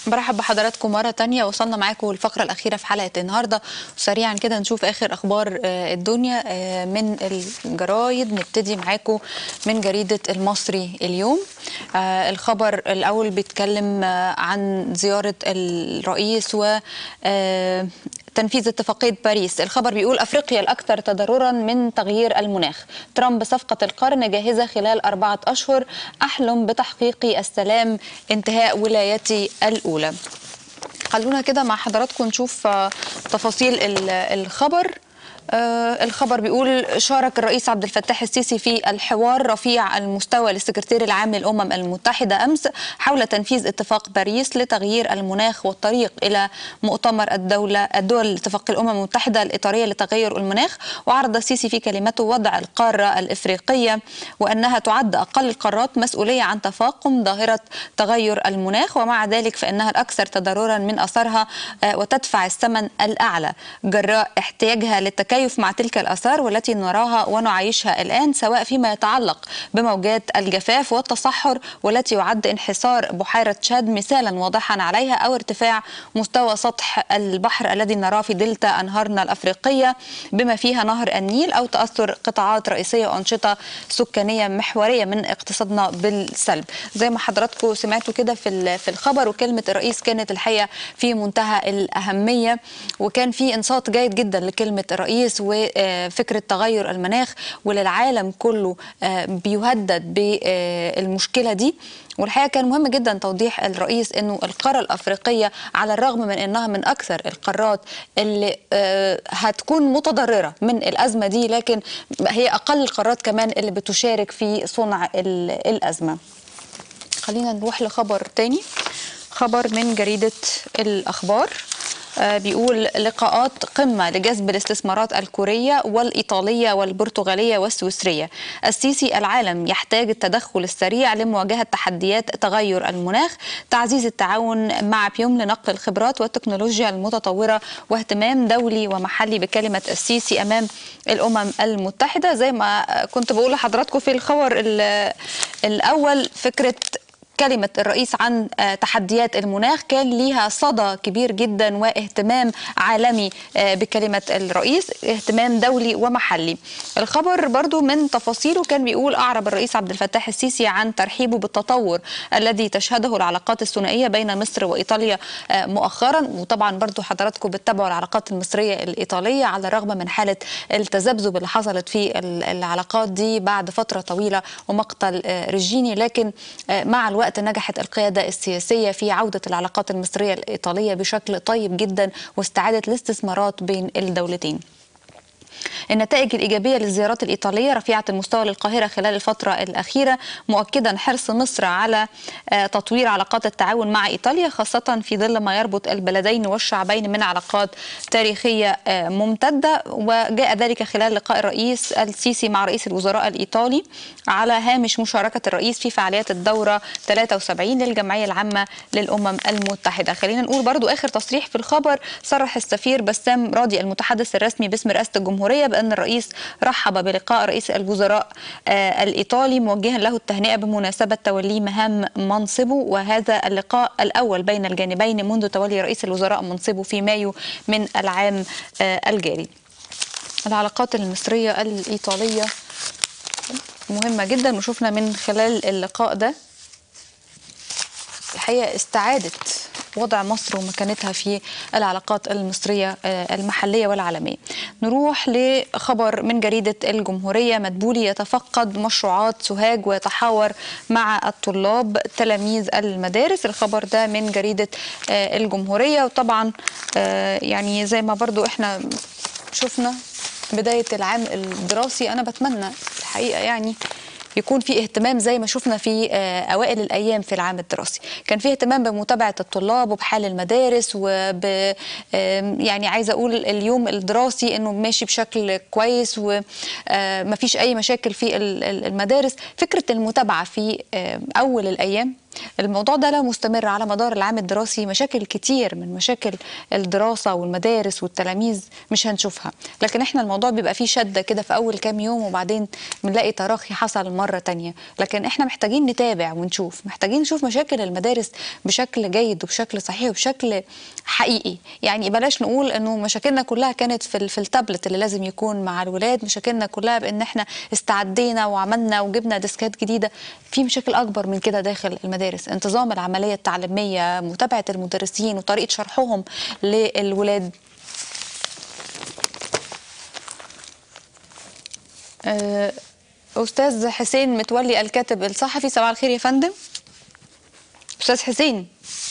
برحب بحضراتكم مرة تانية وصلنا معاكم الفقرة الأخيرة في حلقة النهاردة سريعا كده نشوف آخر أخبار آه، الدنيا آه، من الجرايد نبتدي معاكم من جريدة المصري اليوم آه، الخبر الأول بيتكلم آه، عن زيارة الرئيس و آه، تنفيذ اتفاقية باريس الخبر بيقول أفريقيا الأكثر تضررا من تغيير المناخ ترامب صفقة القرن جاهزة خلال أربعة أشهر أحلم بتحقيق السلام انتهاء ولايتي الأولى خلونا كده مع حضراتكم نشوف آه، تفاصيل ال- الخبر آه، الخبر بيقول شارك الرئيس عبد الفتاح السيسي في الحوار رفيع المستوى للسكرتير العام للأمم المتحدة أمس حول تنفيذ اتفاق باريس لتغيير المناخ والطريق إلى مؤتمر الدولة الدول اتفاق الأمم المتحدة الإطارية لتغير المناخ وعرض السيسي في كلمته وضع القارة الإفريقية وأنها تعد أقل القارات مسؤولية عن تفاقم ظاهرة تغير المناخ ومع ذلك فإنها الأكثر تضررا من أثرها آه، وتدفع الثمن الأعلى جراء احتياجها للتكيف مع تلك الآثار والتي نراها ونعيشها الآن سواء فيما يتعلق بموجات الجفاف والتصحر والتي يعد انحسار بحيرة تشاد مثالا واضحا عليها أو ارتفاع مستوى سطح البحر الذي نراه في دلتا أنهارنا الأفريقية بما فيها نهر النيل أو تأثر قطاعات رئيسية وأنشطة سكانية محورية من اقتصادنا بالسلب زي ما حضراتكم سمعتوا كده في ال- في الخبر وكلمة الرئيس كانت الحقيقة في منتهى الأهمية وكان في انصات جيد جدا لكلمة الرئيس وفكرة تغير المناخ وللعالم كله آه، بيهدد بالمشكلة دي والحقيقه كان مهم جدا توضيح الرئيس انه القاره الافريقيه على الرغم من انها من اكثر القارات اللي آه، هتكون متضرره من الازمه دي لكن هي اقل القارات كمان اللي بتشارك في صنع ال- الازمه. خلينا نروح لخبر تاني خبر من جريدة الأخبار آه، بيقول لقاءات قمة لجذب الاستثمارات الكورية والإيطالية والبرتغالية والسويسرية السيسي العالم يحتاج التدخل السريع لمواجهة تحديات تغير المناخ تعزيز التعاون مع بيوم لنقل الخبرات والتكنولوجيا المتطورة واهتمام دولي ومحلي بكلمة السيسي أمام الأمم المتحدة زي ما كنت بقول لحضراتكم في الخبر ال- الأول فكرة كلمة الرئيس عن آه، تحديات المناخ كان ليها صدى كبير جدا واهتمام عالمي آه، بكلمة الرئيس اهتمام دولي ومحلي الخبر برضو من تفاصيله كان بيقول أعرب الرئيس عبد الفتاح السيسي عن ترحيبه بالتطور الذي تشهده العلاقات الثنائية بين مصر وإيطاليا آه، مؤخرا وطبعا برضو حضراتكم بتتابعوا العلاقات المصرية الإيطالية على الرغم من حالة التذبذب اللي حصلت في ال- العلاقات دي بعد فترة طويلة ومقتل آه، ريجيني لكن آه، مع الوقت نجحت القيادة السياسية في عودة العلاقات المصرية الإيطالية بشكل طيب جدا واستعادة الاستثمارات بين الدولتين النتائج الإيجابية للزيارات الإيطالية رفيعة المستوى للقاهرة خلال الفترة الأخيرة مؤكدا حرص مصر على آه، تطوير علاقات التعاون مع إيطاليا خاصة في ظل ما يربط البلدين والشعبين من علاقات تاريخية آه، ممتدة وجاء ذلك خلال لقاء الرئيس السيسي مع رئيس الوزراء الإيطالي على هامش مشاركة الرئيس في فعاليات الدورة 73 للجمعية العامة للأمم المتحدة خلينا نقول برضو آخر تصريح في الخبر صرح السفير بسام راضي المتحدث الرسمي باسم رئاسة الجمهورية بأن الرئيس رحب بلقاء رئيس الوزراء آه، الإيطالي موجها له التهنئة بمناسبة توليه مهام منصبه وهذا اللقاء الأول بين الجانبين منذ تولي رئيس الوزراء منصبه في مايو من العام آه، الجاري العلاقات المصرية الإيطالية مهمة جدا وشفنا من خلال اللقاء ده الحقيقة استعادت وضع مصر ومكانتها في العلاقات المصرية آه، المحلية والعالمية نروح لخبر من جريدة الجمهورية مدبولي يتفقد مشروعات سوهاج ويتحاور مع الطلاب تلاميذ المدارس الخبر ده من جريدة آه، الجمهورية وطبعا آه، يعني زي ما برضو احنا شفنا بداية العام الدراسي أنا بتمنى الحقيقة يعني يكون في اهتمام زي ما شفنا في آه، اوائل الايام في العام الدراسي كان في اهتمام بمتابعه الطلاب وبحال المدارس وب آم، يعني عايزه اقول اليوم الدراسي انه ماشي بشكل كويس ومفيش اي مشاكل في ال- ال- المدارس فكره المتابعه في آه، اول الايام الموضوع ده لو مستمر على مدار العام الدراسي مشاكل كتير من مشاكل الدراسة والمدارس والتلاميذ مش هنشوفها لكن احنا الموضوع بيبقى فيه شدة كده في أول كام يوم وبعدين بنلاقي تراخي حصل مرة تانية لكن احنا محتاجين نتابع ونشوف محتاجين نشوف مشاكل المدارس بشكل جيد وبشكل صحيح وبشكل حقيقي يعني بلاش نقول انه مشاكلنا كلها كانت في ال- في التابلت اللي لازم يكون مع الولاد مشاكلنا كلها بان احنا استعدينا وعملنا وجبنا ديسكات جديده في مشاكل اكبر من كده داخل المدارس انتظام العمليه التعليميه متابعه المدرسين وطريقه شرحهم للولاد آه، استاذ حسين متولي الكاتب الصحفي صباح الخير يا فندم استاذ حسين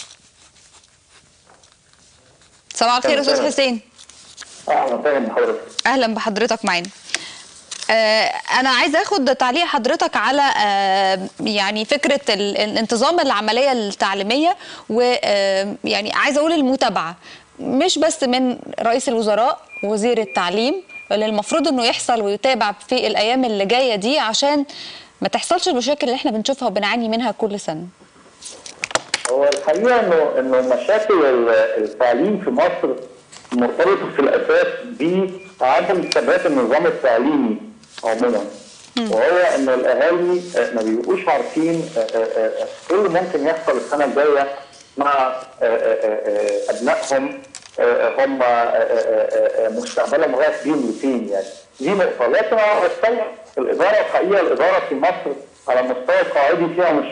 صباح الخير استاذ حسين اهلا وسهلا بحضرتك اهلا بحضرتك معانا آه، انا عايزه اخد تعليق حضرتك على آه، يعني فكره ال- الانتظام العمليه التعليميه ويعني عايزه اقول المتابعه مش بس من رئيس الوزراء وزير التعليم اللي المفروض انه يحصل ويتابع في الايام اللي جايه دي عشان ما تحصلش المشاكل اللي احنا بنشوفها وبنعاني منها كل سنه هو الحقيقه انه انه مشاكل ال- التعليم في مصر مرتبطه في الاساس بعدم ثبات النظام التعليمي عموما وهو ان الاهالي آه، ما بيبقوش عارفين آه، آه، آه، ايه اللي ممكن يحصل السنه الجايه مع آه، آه، آه، ابنائهم آه، هم آه، آه، آه، مستقبلهم رايح بيهم لفين يعني دي نقطه لكن على مستوى الاداره الحقيقه الاداره في مصر على المستوى القاعدي فيها مش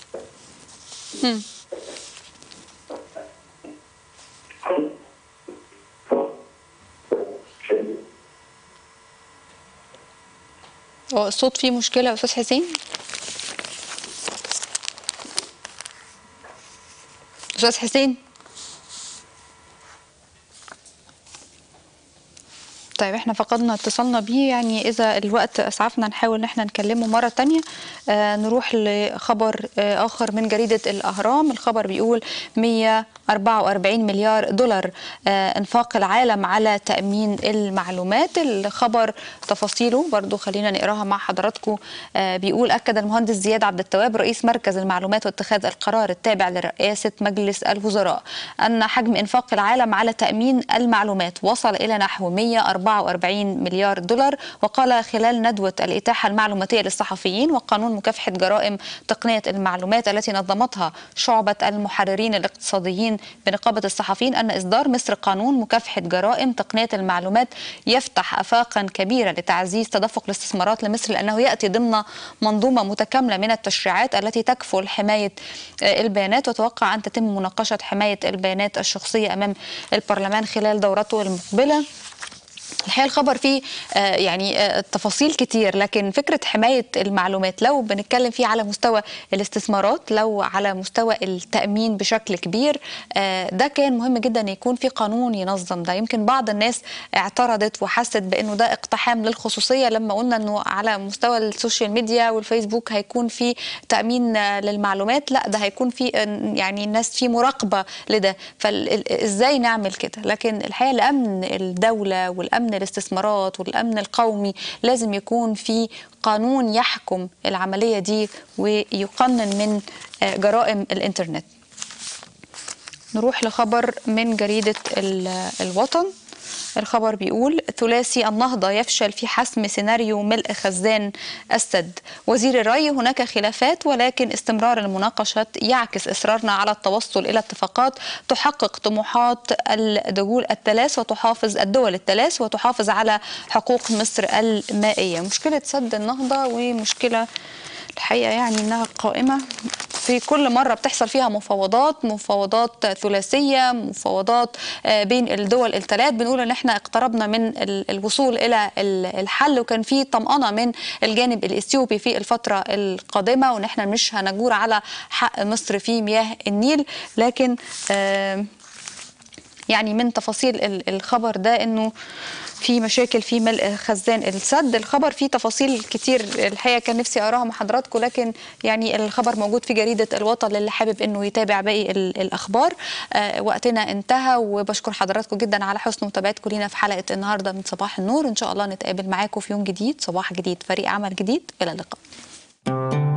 هو الصوت فيه مشكله يا استاذ حسين استاذ حسين طيب احنا فقدنا اتصالنا بيه يعني اذا الوقت اسعفنا نحاول ان احنا نكلمه مره تانية آه نروح لخبر آه اخر من جريده الاهرام الخبر بيقول 144 مليار دولار آه انفاق العالم على تامين المعلومات الخبر تفاصيله برضو خلينا نقراها مع حضراتكم آه بيقول اكد المهندس زياد عبد التواب رئيس مركز المعلومات واتخاذ القرار التابع لرئاسه مجلس الوزراء ان حجم انفاق العالم على تامين المعلومات وصل الى نحو 144 مليار دولار وقال خلال ندوه الاتاحه المعلوماتيه للصحفيين وقانون مكافحه جرائم تقنيه المعلومات التي نظمتها شعبه المحررين الاقتصاديين بنقابه الصحفيين ان اصدار مصر قانون مكافحه جرائم تقنيه المعلومات يفتح افاقا كبيره لتعزيز تدفق الاستثمارات لمصر لانه ياتي ضمن منظومه متكامله من التشريعات التي تكفل حمايه آه، البيانات وتوقع ان تتم مناقشه حمايه البيانات الشخصيه امام البرلمان خلال دورته المقبله الحقيقه الخبر فيه آه، يعني آه، تفاصيل كتير لكن فكره حمايه المعلومات لو بنتكلم فيه على مستوى الاستثمارات لو على مستوى التامين بشكل كبير آه، ده كان مهم جدا يكون في قانون ينظم ده يمكن بعض الناس اعترضت وحست بانه ده اقتحام للخصوصيه لما قلنا انه على مستوى السوشيال ميديا والفيسبوك هيكون في تامين آه، للمعلومات لا ده هيكون في آه، يعني الناس في مراقبه لده فازاي نعمل كده لكن الحقيقه لامن الدوله والامن الاستثمارات والامن القومي لازم يكون في قانون يحكم العمليه دي ويقنن من آه، جرائم الانترنت نروح لخبر من جريدة ال- الوطن الخبر بيقول ثلاثي النهضة يفشل في حسم سيناريو ملء خزان السد وزير الري هناك خلافات ولكن استمرار المناقشات يعكس إصرارنا على التوصل إلى اتفاقات تحقق طموحات الدول الثلاث وتحافظ الدول الثلاث وتحافظ على حقوق مصر المائية مشكلة سد النهضة ومشكلة الحقيقه يعني انها قائمه في كل مره بتحصل فيها مفاوضات مفاوضات ثلاثيه مفاوضات آه، بين الدول الثلاث بنقول ان احنا اقتربنا من ال- الوصول الى ال- الحل وكان في طمانه من الجانب الاثيوبي في الفتره القادمه وان احنا مش هنجور على حق مصر في مياه النيل لكن آه يعني من تفاصيل ال- الخبر ده انه في مشاكل في ملء خزان السد الخبر فيه تفاصيل كتير الحقيقه كان نفسي اقراها مع حضراتكم لكن يعني الخبر موجود في جريده الوطن للي حابب انه يتابع باقي ال- الاخبار آه وقتنا انتهى وبشكر حضراتكم جدا على حسن متابعتكم لينا في حلقه النهارده من صباح النور ان شاء الله نتقابل معاكم في يوم جديد صباح جديد فريق عمل جديد الى اللقاء